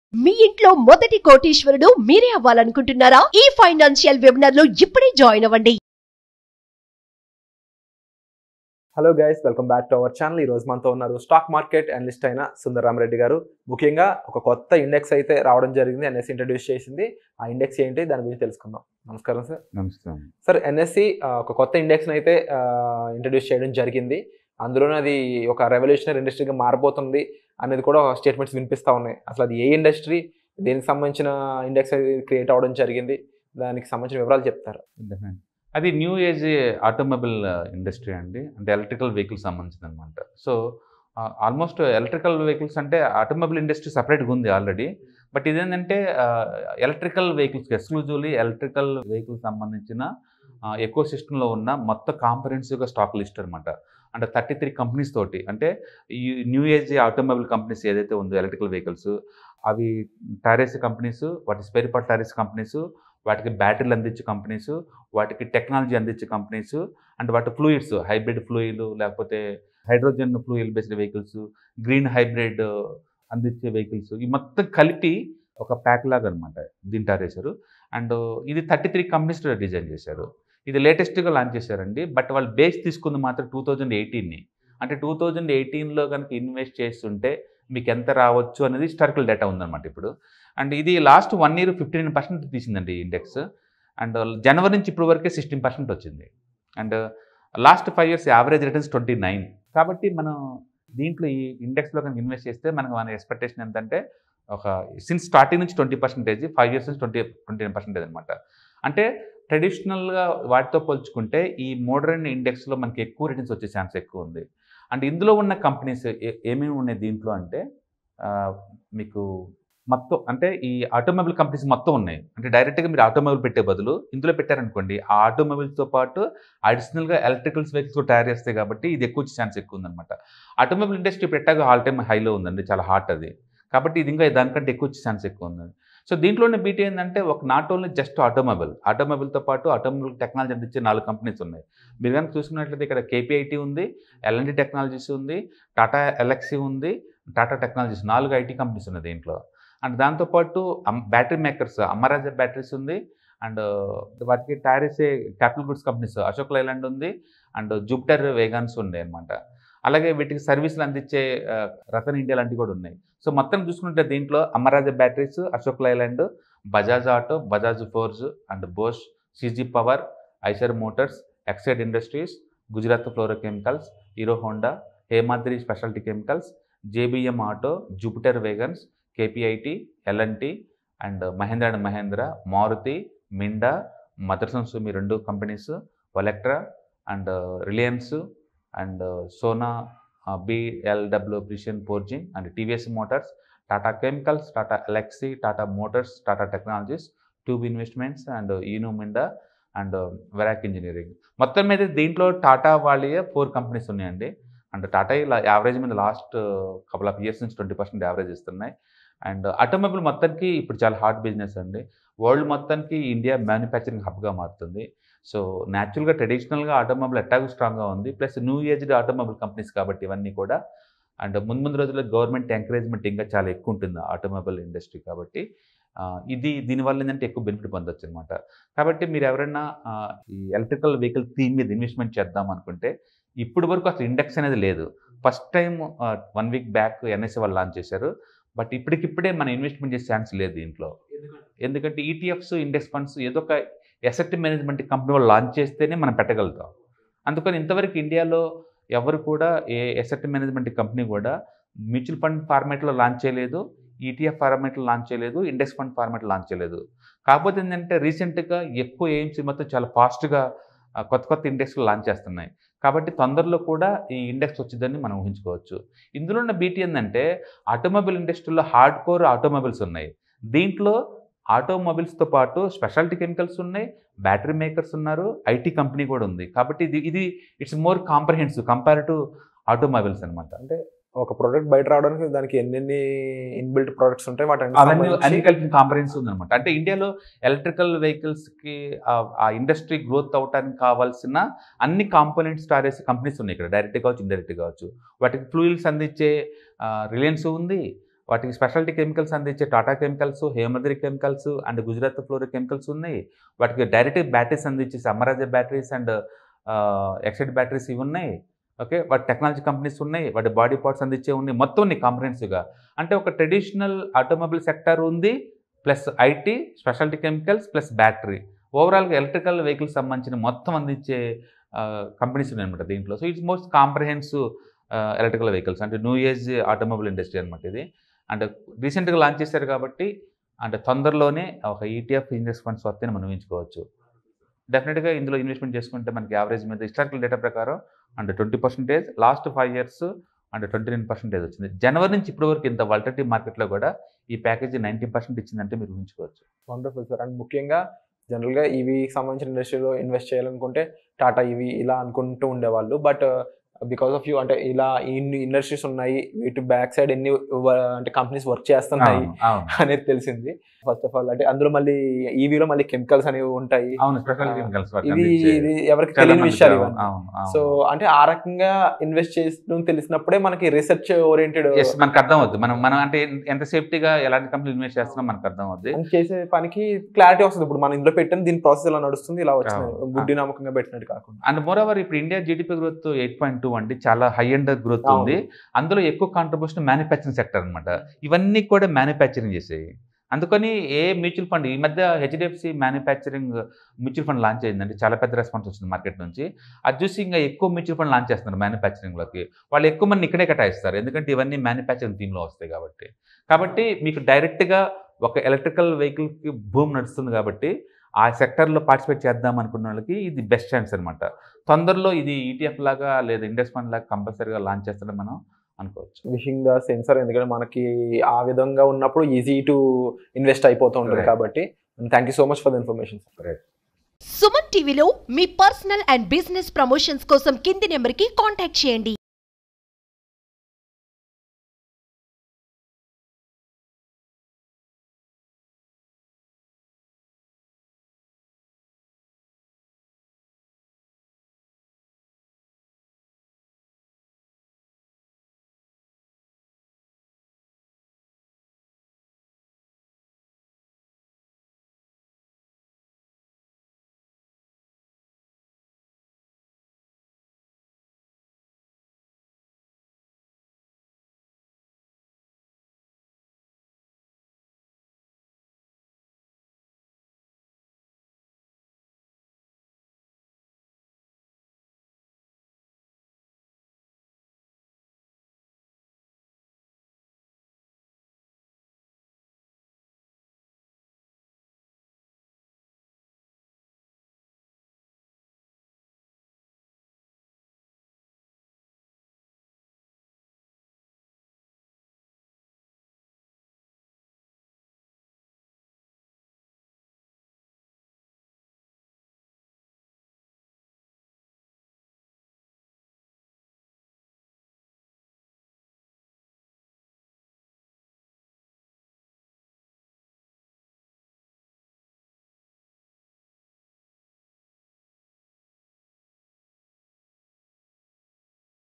మీ ఇంట్లో మొదటి కోటీశ్వరుడు మీరే అవ్వాలనుకుంటున్నారా ఈ ఫైనాన్షియల్ వెబినార్ లో ఇప్పుడే జాయిన్ అవ్వండి hello guys welcome back to our channel ఈ రోజు మనతో ఉన్నారు స్టాక్ మార్కెట్ అనలిస్ట్ అయిన సుందరరామరెడ్డి గారు ముఖ్యంగా ఒక కొత్త ఇండెక్స్ అయితే రావడం జరిగింది ఎన్ఎస్సి ఇంట్రడ్యూస్ చేసింది ఆ ఇండెక్స్ ఏంటి దాని గురించి తెలుసుకుందాం నమస్కారం సార్ నమస్తే సార్ ఎన్ఎస్సి ఒక కొత్త ఇండెక్స్ని అయితే ఇంట్రడ్యూస్ చేయడం జరిగింది అందులోనే అది ఒక రెవల్యూషనరీ ఇండస్ట్రీగా మారబోతుంది అనేది కూడా స్టేట్మెంట్స్ వినిపిస్తూ ఉన్నాయి అసలు అది ఏ ఇండస్ట్రీ దేనికి సంబంధించిన ఇండెక్స్ క్రియేట్ అవ్వడం జరిగింది దానికి సంబంధించిన వివరాలు చెప్తారు Definitely. అది న్యూ ఏజ్ ఆటోమొబైల్ ఇండస్ట్రీ అండి అంటే ఎలక్ట్రికల్ వెహికల్స్ సంబంధించింది అనమాట సో ఆల్మోస్ట్ ఎలక్ట్రికల్ వెహికల్స్ అంటే ఆటోమొబైల్ ఇండస్ట్రీ సపరేట్గా ఉంది ఆల్రెడీ బట్ ఇదేంటంటే electrical vehicles exclusively electrical vehicles సంబంధించిన ఎకో సిస్టంలో ఉన్న మొత్తం కాంపరెన్సివ్గా స్టాక్ లిస్ట్ అనమాట అంటే థర్టీ త్రీ కంపెనీస్ తోటి అంటే ఈ న్యూ ఏజ్ ఆటోమొబైల్ కంపెనీస్ ఏదైతే ఉందో ఎలక్ట్రికల్ వెహికల్స్ అవి టారెస్ కంపెనీస్ వాటి స్పేర్ పార్ట్ టారెస్ కంపెనీస్ వాటికి బ్యాటరీలు అందించే కంపెనీస్ వాటికి టెక్నాలజీ అందించే కంపెనీస్ అండ్ వాటి ఫ్లూయిడ్స్ హైబ్రిడ్ ఫ్లూయిల్ లేకపోతే hydrogen fuel based vehicles green hybrid అందించే వెహికల్స్ ఈ మొత్తం కలిపి ఒక ప్యాక్ లాగా అనమాట దీంట్లో వేశారు అండ్ ఇది థర్టీ త్రీ కంపెనీస్ డిజైన్ చేశారు ఇది లేటెస్ట్గా లాంచ్ చేశారండి బట్ వాళ్ళు బేస్ తీసుకుంది మాత్రం టూ థౌజండ్ ఎయిటీన్ని అంటే టూ థౌజండ్ ఎయిటీన్లో కనుక ఇన్వెస్ట్ చేస్తుంటే మీకు ఎంత రావచ్చు అనేది హిస్టారికల్ డేటా ఉందన్నమాట ఇప్పుడు అండ్ ఇది last one year fifty nine percent తీసిందండి ఇండెక్స్ అండ్ జనవరి నుంచి ఇప్పుడు వరకే సిక్స్టీన్ పర్సెంట్ వచ్చింది and last five years average returns twenty nine కాబట్టి మనం దీంట్లో ఈ ఇండెక్స్లో కనుక ఇన్వెస్ట్ చేస్తే మనకు మన ఎక్స్పెక్టేషన్ ఏంటంటే ఒక సిన్స్ స్టార్టింగ్ నుంచి ట్వంటీ పర్సెంటేజ్ ఫైవ్ ఇయర్స్ నుంచి ట్వంటీ ట్వంటీ నైన్ పర్సెంటేజ్ అనమాట అంటే ట్రెడిషనల్గా వాటితో పోల్చుకుంటే ఈ మోడర్న్ ఇండెక్స్లో మనకి ఎక్కువ రిటర్న్స్ వచ్చే ఛాన్స్ ఎక్కువ ఉంది అండ్ ఇందులో ఉన్న కంపెనీస్ ఏమేమి ఉన్నాయి దీంట్లో అంటే ఆ, మీకు మొత్తం అంటే ఈ ఆటోమొబైల్ కంపెనీస్ మొత్తం ఉన్నాయి అంటే డైరెక్ట్గా మీరు ఆటోమొబైల్ పెట్టే బదులు ఇందులో పెట్టారనుకోండి ఆ ఆటోమొబైల్స్తో పాటు అడిషనల్గా ఎలక్ట్రికల్స్ వెహికల్స్ కూడా తయారు చేస్తాయి కాబట్టి ఇది ఎక్కువ వచ్చే ఛాన్స్ ఎక్కువ ఉందన్నమాట ఆటోమొబైల్ ఇండస్ట్రీ పెట్టాక ఆల్ టైమ్ హైలో ఉందండి చాలా హాట్ అది కాబట్టి ఇది ఇంకా దానికంటే ఎక్కువ వచ్చే ఛాన్స్ ఎక్కువ ఉంది సో దీంట్లోనే బీటీ ఏంటంటే ఒక నాట్ ఓన్లీ జస్ట్ ఆటోమొబైల్ ఆటోమొబైల్తో పాటు ఆటోమొబైల్ టెక్నాలజీ అందించే నాలుగు కంపెనీస్ ఉన్నాయి మీరు కనుక చూసుకున్నట్లయితే ఇక్కడ కేపీఐటీ ఉంది ఎల్ఎన్డి టెక్నాలజీస్ ఉంది టాటా ఎలక్సీ ఉంది టాటా టెక్నాలజీస్ నాలుగు ఐటీ కంపెనీస్ ఉన్నాయి దీంట్లో అండ్ దాంతోపాటు బ్యాటరీ మేకర్స్ అమరాజా బ్యాటరీస్ ఉంది అండ్ వాటికి tyres capital goods companies Ashok Leyland ఉంది అండ్ జూపిటర్ వేగాన్స్ ఉంది అనమాట అలాగే వీటికి సర్వీసులు అందించే ఆ, రతన్ ఇండియా లాంటివి కూడా ఉన్నాయి సో మొత్తం చూసుకుంటే దీంట్లో Amara Raja batteries Ashok Leyland Bajaj auto Bajaj Force and Bosch CG power Eicher motors Exide industries Gujarat fluoro chemicals Hero Honda Hemadri speciality chemicals JBM auto Jupiter Wagons KPIT LNT and Mahindra and Mahindra Maruti Minda Motherson Sumi రెండు companies Olectra and Reliance and Sona BLW precision forgings and TVS motors Tata chemicals Tata Elxsi Tata motors Tata technologies tube investments and Uno Minda and వెరాక్ engineering మొత్తం మీద దీంట్లో టాటా వాళ్ళే four companies ఉన్నాయండి and Tata ఇలా average మీద last couple of years నుంచి twenty percent average ఇస్తున్నాయి అండ్ ఆటోమొబైల్ మొత్తానికి ఇప్పుడు చాలా హాట్ బిజినెస్ అండి వరల్డ్ మొత్తానికి ఇండియా మ్యానుఫ్యాక్చరింగ్ హబ్గా మారుతుంది సో న్యాచురల్గా ట్రెడిషనల్గా ఆటోమొబైల్ ఎట్టాగు స్ట్రాంగ్గా ఉంది plus new aged automobile companies కాబట్టి ఇవన్నీ కూడా అండ్ ముందు ముందు రోజుల్లో గవర్నమెంట్ ఎంకరేజ్మెంట్ ఇంకా చాలా ఎక్కువ ఉంటుంది ఆటోమొబైల్ ఇండస్ట్రీ కాబట్టి ఆ, ఇది దీనివల్ల ఏంటంటే ఎక్కువ బెనిఫిట్ పొందొచ్చు అనమాట కాబట్టి మీరు ఎవరైనా ఆ, ఈ ఎలక్ట్రికల్ వెహికల్ థీమ్ మీద ఇన్వెస్ట్మెంట్ చేద్దాం అనుకుంటే ఇప్పుడు వరకు అసలు ఇండెక్స్ అనేది లేదు first time one week back NSE వాళ్ళు లాంచ్ చేశారు బట్ ఇప్పటికిప్పుడే మనం ఇన్వెస్ట్మెంట్ చేసే ఛాన్స్ లేదు దీంట్లో ఎందుకంటే ఈటీఎఫ్స్ ఇండెక్స్ ఫండ్స్ ఏదో ఒక ఎసెట్ మేనేజ్మెంట్ కంపెనీ వాళ్ళు లాంచ్ చేస్తేనే మనం పెట్టగలుగుతాం అందుకని ఇంతవరకు ఇండియాలో ఎవరు కూడా ఏ ఎసెట్ మేనేజ్మెంట్ కంపెనీ కూడా మ్యూచువల్ ఫండ్ ఫార్మేట్లో లాంచ్ చేయలేదు ఈటీఎఫ్ ఫార్మేట్లో లాంచ్ చేయలేదు ఇండెక్స్ ఫండ్ ఫార్మేట్లో లాంచ్ చేయలేదు కాకపోతే ఏంటంటే రీసెంట్గా ఎక్కువ ఎయిమ్స్ మొత్తం చాలా ఫాస్ట్గా కొత్త కొత్త ఇండెక్స్లు లాంచ్ చేస్తున్నాయి కాబట్టి తొందరలో కూడా ఈ ఇండెక్స్ వచ్చిందని మనం ఊహించుకోవచ్చు ఇందులో ఉన్న బీటీ ఏంటంటే ఆటోమొబైల్ ఇండస్ట్రీలో హార్డ్ కోర్ ఆటోమొబైల్స్ ఉన్నాయి దీంట్లో ఆటోమొబైల్స్తో పాటు స్పెషాలిటీ కెమికల్స్ ఉన్నాయి బ్యాటరీ మేకర్స్ ఉన్నారు ఐటీ కంపెనీ కూడా ఉంది కాబట్టి ఇది ఇది it's more comprehensive compare to automobiles అనమాట అంటే ఒక ప్రోడక్ట్ బయట రావడానికి దానికి ఎన్నెన్ని ఇన్బిల్ట్ ప్రొడక్ట్స్ ఉంటాయి వాటి అవన్నీ అన్ని కలిపి కాంప్రహెన్సివ్ ఉందన్నమాట అంటే ఇండియాలో ఎలక్ట్రికల్ వెహికల్స్కి ఆ ఇండస్ట్రీ గ్రోత్ అవడానికి కావాల్సిన అన్ని కాంపోనెంట్స్ టారేసి కంపెనీస్ ఉన్నాయి ఇక్కడ డైరెక్ట్ కావచ్చు ఇండైరెక్ట్ కావచ్చు వాటికి ఫ్లూయిల్స్ అందించే రిలయన్స్ ఉంది వాటికి స్పెషాలిటీ కెమికల్స్ అందించే Tata chemicals Hemadri chemicals and Gujarat fluoric chemicals ఉన్నాయి వాటికి డైరెక్ట్ బ్యాటరీస్ అందించే Amara Raja batteries and Exide batteries ఇవి ఉన్నాయి ఓకే వాటి టెక్నాలజీ కంపెనీస్ ఉన్నాయి వాటి బాడీ పార్ట్స్ అందించే ఉన్నాయి మొత్తం ఉన్నాయి కాంప్రహెన్సివ్గా అంటే ఒక ట్రెడిషనల్ ఆటోమొబైల్ సెక్టర్ ఉంది plus IT speciality chemicals plus battery ఓవరాల్గా ఎలక్ట్రికల్ వెహికల్స్ సంబంధించిన మొత్తం అందించే కంపెనీస్ ఉన్నాయన్నమాట దీంట్లో so it's most comprehensive electrical vehicles అంటే న్యూ ఏజ్ ఆటోమొబైల్ ఇండస్ట్రీ అనమాట ఇది అండ్ రీసెంట్గా లాంచ్ చేశారు కాబట్టి అంటే తొందరలోనే ఒక ఈటీఎఫ్ ఇండెక్స్ ఫండ్స్ వస్తే మనం ఊహించుకోవచ్చు డెఫినెట్గా ఇందులో ఇన్వెస్ట్మెంట్ చేసుకుంటే మనకి యావరేజ్ మీద హిస్టారికల్ డేటా ప్రకారం and twenty percentage last five years and twenty nine percentage వచ్చింది జనవరి నుంచి ఇప్పటి వరకు ఇంత వాల్టరీ మార్కెట్లో కూడా ఈ ప్యాకేజీ నైంటీ పర్సెంట్ ఇచ్చిందంటే మీరు ఊహించుకోవచ్చు వండర్ఫుల్ సార్ అండ్ ముఖ్యంగా జనరల్గా ఈవీకి సంబంధించిన ఇండస్ట్రీలో ఇన్వెస్ట్ చేయాలనుకుంటే టాటా ఈవీ ఇలా అనుకుంటూ ఉండేవాళ్ళు బట్ బికాస్ ఆఫ్ యూ అంటే ఇలా ఇన్ని ఇండస్ట్రీస్ ఉన్నాయి వీటి బ్యాక్ సైడ్ ఎన్ని వ- అంటే కంపెనీస్ వర్క్ చేస్తున్నాయి అవును, అవును అనేది తెలిసింది ఫస్ట్ ఆఫ్ ఆల్ అంటే అందులో మళ్ళీ ఈవీలో మళ్ళీ కెమికల్స్ అనేవి ఉంటాయి అవును స్పెషల్ కెమికల్స్ ఇది ఇది ఎవరికి తెలియని విషయాలు ఇవన్నీ సో సో అంటే ఆ రకంగా ఇన్వెస్ట్ చేస్తూ తెలిసినప్పుడే మనకి రీసెర్చ్ ఓరియంటెడ్ ఎస్ మనకు అర్థం అవుద్ది మనం మనం అంటే ఎంత సేఫ్టీగా ఎలాంటి కంపెనీ ఇన్వెస్ట్ చేస్తున్నాం మనకు అర్థం అవుద్ది చేసే పనికి క్లారిటీ వస్తుంది ఇప్పుడు మనం ఇందులో పెట్టిన దీని ప్రాసెస్ ఇలా నడుస్తుంది ఇలా వచ్చింది అవును. గుడ్డి నమ్మకంగా పెట్టినట్టు కాకుండా అండ్ మోర్ ఓవర్ ఇప్పుడు India GDP growth eight point two అండి చాలా హై ఎండ్ గ్రోత్ అవును. ఉంది అందులో ఎక్కువ కాంట్రిబ్యూషన్ మ్యానుఫ్యాక్చరింగ్ సెక్టర్ అన్నమాట ఇవన్నీ కూడా మ్యానుఫ్యాక్చరింగ్ చేసేవి అందుకని ఏ మ్యూచువల్ ఫండ్ ఈ మధ్య HDFC manufacturing mutual fund launch అయిందండి చాలా పెద్ద రెస్పాన్స్ వచ్చింది మార్కెట్ నుంచి అది చూసి ఇంకా ఎక్కువ మ్యూచువల్ ఫండ్ లాంచ్ చేస్తున్నారు మ్యానుఫ్యాక్చరింగ్లోకి వాళ్ళు ఎక్కువ మంది ఇక్కడే కేటాయిస్తారు ఎందుకంటే ఇవన్నీ మ్యానుఫ్యాక్చరింగ్ థీమ్లో వస్తాయి కాబట్టి కాబట్టి మీకు డైరెక్ట్గా ఒక ఎలక్ట్రికల్ వెహికల్కి భూమి నడుస్తుంది కాబట్టి ఆ సెక్టర్లో పార్టిసిపేట్ చేద్దాం అనుకున్న వాళ్ళకి ఇది బెస్ట్ ఛాన్స్ అనమాట తొందరలో ఇది ఈటీఎఫ్ లాగా లేదా ఇండెక్స్ ఫండ్ లాగా కంపల్సరీగా లాంచ్ చేస్తాడని మనం అనుకోవచ్చు విషింగ్ ద సెన్సర్ ఎందుకంటే మనకి ఆ విధంగా ఉన్నప్పుడు ఈజీ టు ఇన్వెస్ట్ అయిపోతూ ఉంటుంది Right. కాబట్టి thank you so much for the information Suman టీవీలో మీ పర్సనల్ అండ్ బిజినెస్ ప్రమోషన్స్ కోసం కింది నెంబర్కి కాంటాక్ట్ చేయండి